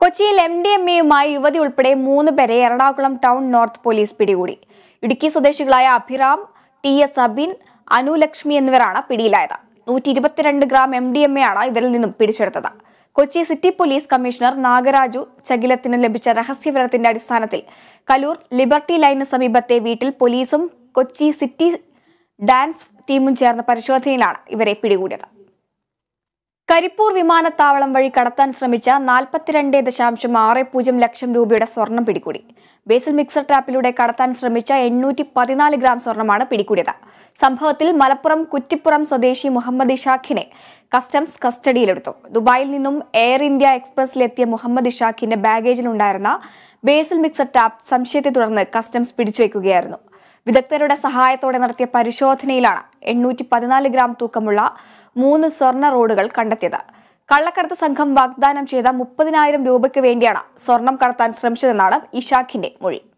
കൊച്ചിയിൽ M D M എയുമായി യുവതി ഉൾപ്പെടെ മൂന്ന് പേരെ എറണാകുളം ടൗൺ നോർത്ത് പോലീസ് പിടികൂടി ഇടുക്കി സ്വദേശികളായ അഭിറാം ടി എസ് അബിൻ അനുലക്ഷ്മി എന്നിവരാണ് പിടിയിലായത് നൂറ്റി ഇരുപത്തിരണ്ട് gram M D M A ആണ് ഇവരിൽ നിന്നും പിടിച്ചെടുത്തത് Kochi city police commissioner Nagaraju ചകിലത്തിന് ലഭിച്ച രഹസ്യവിവരത്തിന്റെ അടിസ്ഥാനത്തിൽ കലൂർ ലിബർട്ടി ലൈന് സമീപത്തെ വീട്ടിൽ പോലീസും കൊച്ചി സിറ്റി ഡാൻസ് ടീമും ചേർന്ന പരിശോധനയിലാണ് ഇവരെ പിടികൂടിയത് കരിപ്പൂർ വിമാനത്താവളം വഴി കടത്താൻ ശ്രമിച്ച നാൽപ്പത്തിരണ്ട് ദശാംശം ആറ് പൂജ്യം ലക്ഷം രൂപയുടെ സ്വർണം പിടികൂടി ബേസിൽ മിക്സർ ട്രാപ്പിലൂടെ കടത്താൻ ശ്രമിച്ച എണ്ണൂറ്റി പതിനാല് ഗ്രാം സ്വർണമാണ് പിടികൂടിയത് സംഭവത്തിൽ മലപ്പുറം കുറ്റിപ്പുറം സ്വദേശി മുഹമ്മദ് ഇഷാഖിനെ കസ്റ്റംസ് കസ്റ്റഡിയിലെടുത്തു ദുബായിൽ നിന്നും എയർ ഇന്ത്യ എക്സ്പ്രസിലെത്തിയ മുഹമ്മദ് ഇഷാഖിന്റെ ബാഗേജിലുണ്ടായിരുന്ന ബേസിൽ മിക്സർ ടാപ്പ് സംശയത്തെ തുടർന്ന് കസ്റ്റംസ് പിടിച്ചുവെക്കുകയായിരുന്നു വിദഗ്ധരുടെ സഹായത്തോടെ നടത്തിയ പരിശോധനയിലാണ് എണ്ണൂറ്റി പതിനാല് ഗ്രാം തൂക്കമുള്ള മൂന്ന് സ്വർണ്ണ റോഡുകൾ കണ്ടെത്തിയത് കള്ളക്കടത്ത് സംഘം വാഗ്ദാനം ചെയ്ത മുപ്പതിനായിരം രൂപയ്ക്ക് വേണ്ടിയാണ് സ്വർണം കടത്താൻ ശ്രമിച്ചതെന്നാണ് ഇഷാഖിന്റെ മൊഴി